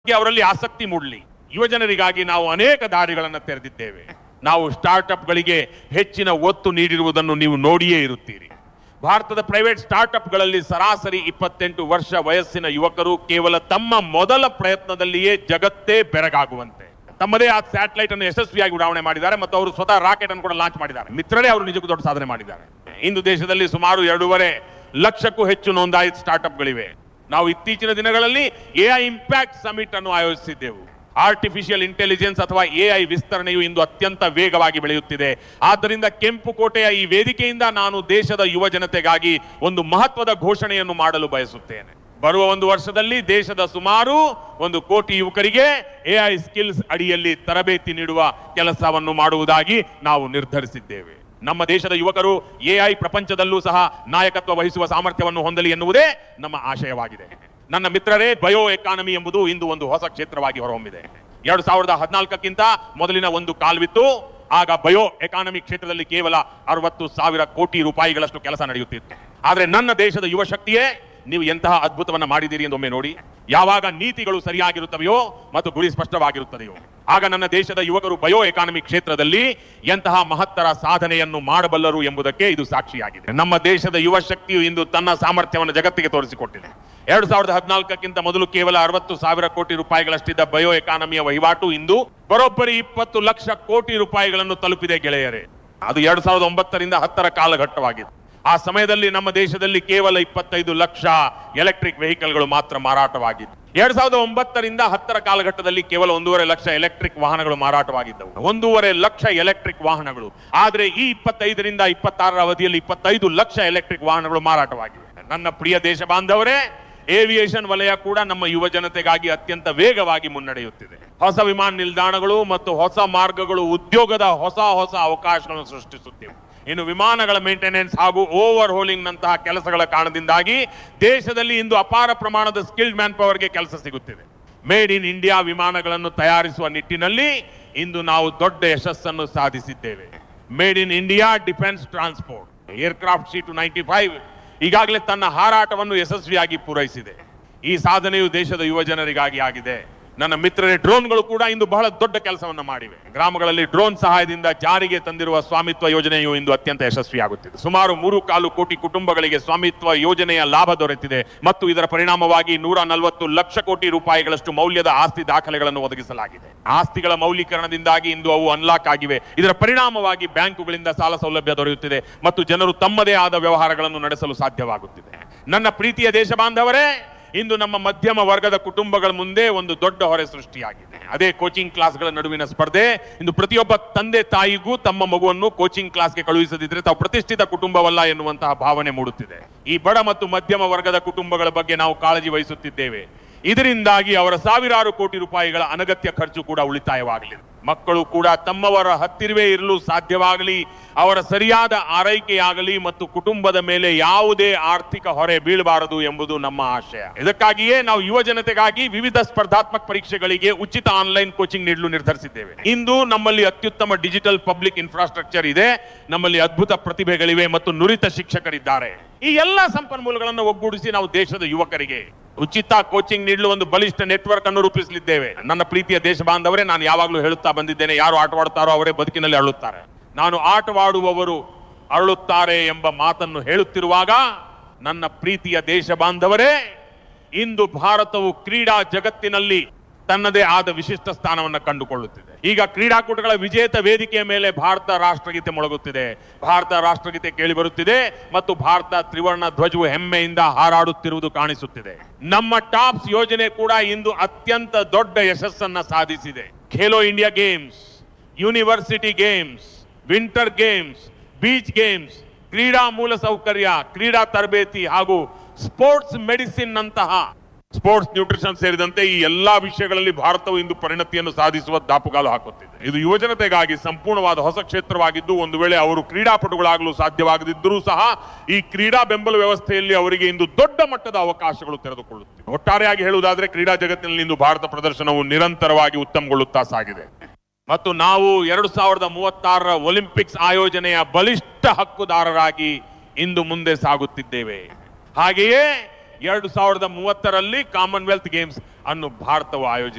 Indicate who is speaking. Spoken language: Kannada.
Speaker 1: ಗೆ ಅವರಲ್ಲಿ ಆಸಕ್ತಿ ಮೂಡಲಿ ಯುವಜನರಿಗಾಗಿ ನಾವು ಅನೇಕ ದಾರಿಗಳನ್ನು ತೆರೆದಿದ್ದೇವೆ ನಾವು ಸ್ಟಾರ್ಟ್ಅಪ್ಗಳಿಗೆ ಹೆಚ್ಚಿನ ಒತ್ತು ನೀಡಿರುವುದನ್ನು ನೀವು ನೋಡಿಯೇ ಇರುತ್ತೀರಿ ಭಾರತದ ಪ್ರೈವೇಟ್ ಸ್ಟಾರ್ಟ್ಅಪ್ಗಳಲ್ಲಿ ಸರಾಸರಿ ಇಪ್ಪತ್ತೆಂಟು ವರ್ಷ ವಯಸ್ಸಿನ ಯುವಕರು ಕೇವಲ ತಮ್ಮ ಮೊದಲ ಪ್ರಯತ್ನದಲ್ಲಿಯೇ ಜಗತ್ತೇ ಬೆರಗಾಗುವಂತೆ ತಮ್ಮದೇ ಆ ಸ್ಯಾಟಲೈಟ್ ಅನ್ನು ಯಶಸ್ವಿಯಾಗಿ ಉಡಾವಣೆ ಮಾಡಿದ್ದಾರೆ ಮತ್ತು ಅವರು ಸ್ವತಃ ರಾಕೆಟ್ ಅನ್ನು ಕೂಡ ಲಾಂಚ್ ಮಾಡಿದ್ದಾರೆ ಮಿತ್ರರೇ ಅವರು ನಿಜಕ್ಕೂ ದೊಡ್ಡ ಸಾಧನೆ ಮಾಡಿದ್ದಾರೆ ಇಂದು ದೇಶದಲ್ಲಿ ಸುಮಾರು ಎರಡೂವರೆ ಲಕ್ಷಕ್ಕೂ ಹೆಚ್ಚು ನೋಂದಾಯಿತ ಸ್ಟಾರ್ಟ್ಅಪ್ಗಳಿವೆ ನಾವು ಇತ್ತೀಚಿನ ದಿನಗಳಲ್ಲಿ ಎಐ ಇಂಪ್ಯಾಕ್ಟ್ ಸಮಿಟ್ ಅನ್ನು ಆಯೋಜಿಸಿದ್ದೆವು ಆರ್ಟಿಫಿಷಿಯಲ್ ಇಂಟೆಲಿಜೆನ್ಸ್ ಅಥವಾ ಎಐ ವಿಸ್ತರಣೆಯು ಇಂದು ಅತ್ಯಂತ ವೇಗವಾಗಿ ಬೆಳೆಯುತ್ತಿದೆ ಆದ್ದರಿಂದ ಕೆಂಪು ಕೋಟೆಯ ಈ ವೇದಿಕೆಯಿಂದ ನಾನು ದೇಶದ ಯುವ ಜನತೆಗಾಗಿ ಒಂದು ಮಹತ್ವದ ಘೋಷಣೆಯನ್ನು ಮಾಡಲು ಬಯಸುತ್ತೇನೆ ಬರುವ ಒಂದು ವರ್ಷದಲ್ಲಿ ದೇಶದ ಸುಮಾರು ಒಂದು ಕೋಟಿ ಯುವಕರಿಗೆ ಎಐ ಸ್ಕಿಲ್ಸ್ ಅಡಿಯಲ್ಲಿ ತರಬೇತಿ ನೀಡುವ ಕೆಲಸವನ್ನು ಮಾಡುವುದಾಗಿ ನಾವು ನಿರ್ಧರಿಸಿದ್ದೇವೆ ನಮ್ಮ ದೇಶದ ಯುವಕರು ಎಐ ಪ್ರಪಂಚದಲ್ಲೂ ಸಹ ನಾಯಕತ್ವ ವಹಿಸುವ ಸಾಮರ್ಥ್ಯವನ್ನು ಹೊಂದಲಿ ಎನ್ನುವುದೇ ನಮ್ಮ ಆಶಯವಾಗಿದೆ ನನ್ನ ಮಿತ್ರರೇ ಬಯೋ ಎಕಾನಮಿ ಎಂಬುದು ಇಂದು ಒಂದು ಹೊಸ ಕ್ಷೇತ್ರವಾಗಿ ಹೊರಹೊಮ್ಮಿದೆ ಎರಡು ಸಾವಿರದ ಹದಿನಾಲ್ಕಕ್ಕಿಂತ ಮೊದಲಿನ ಒಂದು ಕಾಲ್ವಿತ್ತು ಆಗ ಬಯೋ ಎಕಾನಮಿ ಕ್ಷೇತ್ರದಲ್ಲಿ ಕೇವಲ ಅರವತ್ತು ಸಾವಿರ ಕೋಟಿ ರೂಪಾಯಿಗಳಷ್ಟು ಕೆಲಸ ನಡೆಯುತ್ತಿತ್ತು ಆದರೆ ನನ್ನ ದೇಶದ ಯುವ ಶಕ್ತಿಯೇ ನೀವು ಎಂತಹ ಅದ್ಭುತವನ್ನ ಮಾಡಿದ್ದೀರಿ ಎಂದು ಒಮ್ಮೆ ನೋಡಿ ಯಾವಾಗ ನೀತಿಗಳು ಸರಿಯಾಗಿರುತ್ತವೆಯೋ ಮತ್ತು ಗುರಿ ಸ್ಪಷ್ಟವಾಗಿರುತ್ತದೆಯೋ ಆಗ ನನ್ನ ದೇಶದ ಯುವಕರು ಬಯೋ ಎಕಾನಮಿ ಕ್ಷೇತ್ರದಲ್ಲಿ ಎಂತಹ ಮಹತ್ತರ ಸಾಧನೆಯನ್ನು ಮಾಡಬಲ್ಲರು ಎಂಬುದಕ್ಕೆ ಇದು ಸಾಕ್ಷಿಯಾಗಿದೆ ನಮ್ಮ ದೇಶದ ಯುವ ಶಕ್ತಿಯು ಇಂದು ತನ್ನ ಸಾಮರ್ಥ್ಯವನ್ನು ಜಗತ್ತಿಗೆ ತೋರಿಸಿಕೊಟ್ಟಿದೆ ಎರಡು ಸಾವಿರದ ಹದಿನಾಲ್ಕಕ್ಕಿಂತ ಮೊದಲು ಕೇವಲ ಅರವತ್ತು ಸಾವಿರ ಕೋಟಿ ರೂಪಾಯಿಗಳಷ್ಟಿದ್ದ ಬಯೋ ಎಕಾನಮಿಯ ವಹಿವಾಟು ಇಂದು ಬರೋಬ್ಬರಿ ಇಪ್ಪತ್ತು ಲಕ್ಷ ಕೋಟಿ ರೂಪಾಯಿಗಳನ್ನು ತಲುಪಿದೆ ಗೆಳೆಯರೇ ಅದು ಎರಡು ಸಾವಿರದ ಒಂಬತ್ತರಿಂದ ಹತ್ತರ ಕಾಲಘಟ್ಟವಾಗಿದೆ ಆ ಸಮಯದಲ್ಲಿ ನಮ್ಮ ದೇಶದಲ್ಲಿ ಕೇವಲ ಇಪ್ಪತ್ತೈದು ಲಕ್ಷ ಎಲೆಕ್ಟ್ರಿಕ್ ವೆಹಿಕಲ್ಗಳು ಮಾತ್ರ ಮಾರಾಟವಾಗಿದ್ದು ಎರಡ್ ಸಾವಿರದ ಒಂಬತ್ತರಿಂದ ಹತ್ತರ ಕಾಲಘಟ್ಟದಲ್ಲಿ ಕೇವಲ ಒಂದೂವರೆ ಲಕ್ಷ ಎಲೆಕ್ಟ್ರಿಕ್ ವಾಹನಗಳು ಮಾರಾಟವಾಗಿದ್ದವು ಒಂದೂವರೆ ಲಕ್ಷ ಎಲೆಕ್ಟ್ರಿಕ್ ವಾಹನಗಳು ಆದ್ರೆ ಈ ಇಪ್ಪತ್ತೈದರಿಂದ ಇಪ್ಪತ್ತಾರರ ಅವಧಿಯಲ್ಲಿ ಇಪ್ಪತ್ತೈದು ಲಕ್ಷ ಎಲೆಕ್ಟ್ರಿಕ್ ವಾಹನಗಳು ಮಾರಾಟವಾಗಿವೆ ನನ್ನ ಪ್ರಿಯ ದೇಶ ಬಾಂಧವರೇ ಏವಿಯೇಷನ್ ವಲಯ ಕೂಡ ನಮ್ಮ ಯುವ ಜನತೆಗಾಗಿ ಅತ್ಯಂತ ವೇಗವಾಗಿ ಮುನ್ನಡೆಯುತ್ತಿದೆ ಹೊಸ ವಿಮಾನ ನಿಲ್ದಾಣಗಳು ಮತ್ತು ಹೊಸ ಮಾರ್ಗಗಳು ಉದ್ಯೋಗದ ಹೊಸ ಹೊಸ ಅವಕಾಶಗಳನ್ನು ಸೃಷ್ಟಿಸುತ್ತಿವೆ ಇನ್ನು ವಿಮಾನಗಳ ಮೇಂಟೆನೆನ್ಸ್ ಹಾಗೂ ಓವರ್ ಹೋಲಿಂಗ್ ನಂತಹ ಕೆಲಸಗಳ ಕಾರಣದಿಂದಾಗಿ ದೇಶದಲ್ಲಿ ಇಂದು ಅಪಾರ ಪ್ರಮಾಣದ ಸ್ಕಿಲ್ಡ್ ಮ್ಯಾನ್ ಪವರ್ಗೆ ಕೆಲಸ ಸಿಗುತ್ತಿದೆ ಮೇಡ್ ಇನ್ ಇಂಡಿಯಾ ವಿಮಾನಗಳನ್ನು ತಯಾರಿಸುವ ನಿಟ್ಟಿನಲ್ಲಿ ಇಂದು ನಾವು ದೊಡ್ಡ ಯಶಸ್ಸನ್ನು ಸಾಧಿಸಿದ್ದೇವೆ made in India defence transport aircraft C two ninety five ಈಗಾಗಲೇ ತನ್ನ ಹಾರಾಟವನ್ನು ಯಶಸ್ವಿಯಾಗಿ ಪೂರೈಸಿದೆ ಈ ಸಾಧನೆಯು ದೇಶದ ಯುವ ಜನರಿಗಾಗಿ ಆಗಿದೆ ನನ್ನ ಮಿತ್ರರೇ ಡ್ರೋನ್ಗಳು ಕೂಡ ಇಂದು ಬಹಳ ದೊಡ್ಡ ಕೆಲಸವನ್ನು ಮಾಡಿವೆ ಗ್ರಾಮಗಳಲ್ಲಿ ಡ್ರೋನ್ ಸಹಾಯದಿಂದ ಜಾರಿಗೆ ತಂದಿರುವ ಸ್ವಾಮಿತ್ವ ಯೋಜನೆಯು ಇಂದು ಅತ್ಯಂತ ಯಶಸ್ವಿಯಾಗುತ್ತಿದೆ ಸುಮಾರು ಮೂರು ಕಾಲು ಕೋಟಿ ಕುಟುಂಬಗಳಿಗೆ ಸ್ವಾಮಿತ್ವ ಯೋಜನೆಯ ಲಾಭ ದೊರೆತಿದೆ ಮತ್ತು ಇದರ ಪರಿಣಾಮವಾಗಿ ನೂರ ನಲವತ್ತು ಲಕ್ಷ ಕೋಟಿ ರೂಪಾಯಿಗಳಷ್ಟು ಮೌಲ್ಯದ ಆಸ್ತಿ ದಾಖಲೆಗಳನ್ನು ಒದಗಿಸಲಾಗಿದೆ ಆಸ್ತಿಗಳ ಮೌಲ್ಯೀಕರಣದಿಂದಾಗಿ ಇಂದು ಅವು ಅನ್ಲಾಕ್ ಆಗಿವೆ ಇದರ ಪರಿಣಾಮವಾಗಿ ಬ್ಯಾಂಕುಗಳಿಂದ ಸಾಲ ಸೌಲಭ್ಯ ದೊರೆಯುತ್ತಿದೆ ಮತ್ತು ಜನರು ತಮ್ಮದೇ ಆದ ವ್ಯವಹಾರಗಳನ್ನು ನಡೆಸಲು ಸಾಧ್ಯವಾಗುತ್ತಿದೆ ನನ್ನ ಪ್ರೀತಿಯ ದೇಶ ಬಾಂಧವರೇ ಇಂದು ನಮ್ಮ ಮಧ್ಯಮ ವರ್ಗದ ಕುಟುಂಬಗಳ ಮುಂದೆ ಒಂದು ದೊಡ್ಡ ಹೊರೆ ಸೃಷ್ಟಿಯಾಗಿದೆ ಅದೇ ಕೋಚಿಂಗ್ ಕ್ಲಾಸ್ಗಳ ನಡುವಿನ ಸ್ಪರ್ಧೆ ಇಂದು ಪ್ರತಿಯೊಬ್ಬ ತಂದೆ ತಾಯಿಗೂ ತಮ್ಮ ಮಗುವನ್ನು ಕೋಚಿಂಗ್ ಕ್ಲಾಸ್ಗೆ ಕಳುಹಿಸದಿದ್ರೆ ತಾವು ಪ್ರತಿಷ್ಠಿತ ಕುಟುಂಬವಲ್ಲ ಎನ್ನುವಂತಹ ಭಾವನೆ ಮೂಡುತ್ತಿದೆ ಈ ಬಡ ಮತ್ತು ಮಧ್ಯಮ ವರ್ಗದ ಕುಟುಂಬಗಳ ಬಗ್ಗೆ ನಾವು ಕಾಳಜಿ ವಹಿಸುತ್ತಿದ್ದೇವೆ ಇದರಿಂದಾಗಿ ಅವರ ಸಾವಿರಾರು ಕೋಟಿ ರೂಪಾಯಿಗಳ ಅನಗತ್ಯ ಖರ್ಚು ಕೂಡ ಉಳಿತಾಯವಾಗಲಿದೆ ಮಕ್ಕಳು ಕೂಡ ತಮ್ಮವರ ಹತ್ತಿರವೇ ಇರಲು ಸಾಧ್ಯವಾಗಲಿ ಅವರ ಸರಿಯಾದ ಆರೈಕೆಯಾಗಲಿ ಮತ್ತು ಕುಟುಂಬದ ಮೇಲೆ ಯಾವುದೇ ಆರ್ಥಿಕ ಹೊರೆ ಬೀಳಬಾರದು ಎಂಬುದು ನಮ್ಮ ಆಶಯ ಇದಕ್ಕಾಗಿಯೇ ನಾವು ಯುವ ಜನತೆಗಾಗಿ ವಿವಿಧ ಸ್ಪರ್ಧಾತ್ಮಕ ಪರೀಕ್ಷೆಗಳಿಗೆ ಉಚಿತ ಆನ್ಲೈನ್ ಕೋಚಿಂಗ್ ನೀಡಲು ನಿರ್ಧರಿಸಿದ್ದೇವೆ ಇಂದು ನಮ್ಮಲ್ಲಿ ಅತ್ಯುತ್ತಮ ಡಿಜಿಟಲ್ ಪಬ್ಲಿಕ್ ಇನ್ಫ್ರಾಸ್ಟ್ರಕ್ಚರ್ ಇದೆ ನಮ್ಮಲ್ಲಿ ಅದ್ಭುತ ಪ್ರತಿಭೆಗಳಿವೆ ಮತ್ತು ನುರಿತ ಶಿಕ್ಷಕರಿದ್ದಾರೆ ಈ ಎಲ್ಲ ಸಂಪನ್ಮೂಲಗಳನ್ನು ಒಗ್ಗೂಡಿಸಿ ನಾವು ದೇಶದ ಯುವಕರಿಗೆ ಉಚಿತ ಕೋಚಿಂಗ್ ನೀಡಲು ಒಂದು ಬಲಿಷ್ಠ ನೆಟ್ವರ್ಕ್ ಅನ್ನು ರೂಪಿಸಲಿದ್ದೇವೆ ನನ್ನ ಪ್ರೀತಿಯ ದೇಶ ಬಾಂಧವರೇ ನಾನು ಯಾವಾಗಲೂ ಹೇಳುತ್ತಾ ಬಂದಿದ್ದೇನೆ ಯಾರು ಆಟವಾಡುತ್ತಾರೋ ಅವರೇ ಬದುಕಿನಲ್ಲಿ ಅರಳುತ್ತಾರೆ ನಾನು ಆಟವಾಡುವವರು ಅರಳುತ್ತಾರೆ ಎಂಬ ಮಾತನ್ನು ಹೇಳುತ್ತಿರುವಾಗ ನನ್ನ ಪ್ರೀತಿಯ ದೇಶ ಬಾಂಧವರೇ ಇಂದು ಭಾರತವು ಕ್ರೀಡಾ ಜಗತ್ತಿನಲ್ಲಿ ತನ್ನದೇ ಆದ ವಿಶಿಷ್ಟ ಸ್ಥಾನವನ್ನು ಕಂಡುಕೊಳ್ಳುತ್ತಿದೆ ಈಗ ಕ್ರೀಡಾಕೂಟಗಳ ವಿಜೇತ ವೇದಿಕೆಯ ಮೇಲೆ ಭಾರತ ರಾಷ್ಟ್ರಗೀತೆ ಮೊಳಗುತ್ತಿದೆ ಭಾರತ ರಾಷ್ಟ್ರಗೀತೆ ಕೇಳಿ ಬರುತ್ತಿದೆ ಮತ್ತು ಭಾರತ ತ್ರಿವರ್ಣ ಧ್ವಜವು ಹೆಮ್ಮೆಯಿಂದ ಹಾರಾಡುತ್ತಿರುವುದು ಕಾಣಿಸುತ್ತಿದೆ ನಮ್ಮ ಟಾಪ್ಸ್ ಯೋಜನೆ ಕೂಡ ಇಂದು ಅತ್ಯಂತ ದೊಡ್ಡ ಯಶಸ್ಸನ್ನ ಸಾಧಿಸಿದೆ Khelo India games university games winter games beach games ಕ್ರೀಡಾ ಮೂಲಸೌಕರ್ಯ ಕ್ರೀಡಾ ತರಬೇತಿ ಹಾಗೂ ಸ್ಪೋರ್ಟ್ಸ್ ಮೆಡಿಸಿನ್ ನಂತಹ ಸ್ಪೋರ್ಟ್ಸ್ ನ್ಯೂಟ್ರಿಷನ್ ಸೇರಿದಂತೆ ಈ ಎಲ್ಲಾ ವಿಷಯಗಳಲ್ಲಿ ಭಾರತವು ಇಂದು ಪರಿಣತಿಯನ್ನು ಸಾಧಿಸುವ ದಾಪುಗಾಲು ಹಾಕುತ್ತಿದೆ ಇದು ಯುವಜನತೆಗಾಗಿ ಸಂಪೂರ್ಣವಾದ ಹೊಸ ಕ್ಷೇತ್ರವಾಗಿದ್ದು ಒಂದು ವೇಳೆ ಅವರು ಕ್ರೀಡಾಪಟುಗಳಾಗಲು ಸಾಧ್ಯವಾಗದಿದ್ದರೂ ಸಹ ಈ ಕ್ರೀಡಾ ಬೆಂಬಲ ವ್ಯವಸ್ಥೆಯಲ್ಲಿ ಅವರಿಗೆ ಇಂದು ದೊಡ್ಡ ಮಟ್ಟದ ಅವಕಾಶಗಳು ತೆರೆದುಕೊಳ್ಳುತ್ತಿವೆ ಒಟ್ಟಾರೆಯಾಗಿ ಹೇಳುವುದಾದ್ರೆ ಕ್ರೀಡಾ ಜಗತ್ತಿನಲ್ಲಿ ಇಂದು ಭಾರತ ಪ್ರದರ್ಶನವು ನಿರಂತರವಾಗಿ ಉತ್ತಮಗೊಳ್ಳುತ್ತಾ ಸಾಗಿದೆ ಮತ್ತು ನಾವು ಎರಡು ಸಾವಿರದ ಮೂವತ್ತಾರರ ಒಲಿಂಪಿಕ್ಸ್ ಆಯೋಜನೆಯ ಬಲಿಷ್ಠ ಹಕ್ಕುದಾರರಾಗಿ ಇಂದು ಮುಂದೆ ಸಾಗುತ್ತಿದ್ದೇವೆ ಹಾಗೆಯೇ ಎರಡು ಸಾವಿರದ ಮೂವತ್ತರಲ್ಲಿ ಕಾಮನ್ವೆಲ್ತ್ ಗೇಮ್ಸ್ ಅನ್ನು ಭಾರತವು ಆಯೋಜಿಸಿದೆ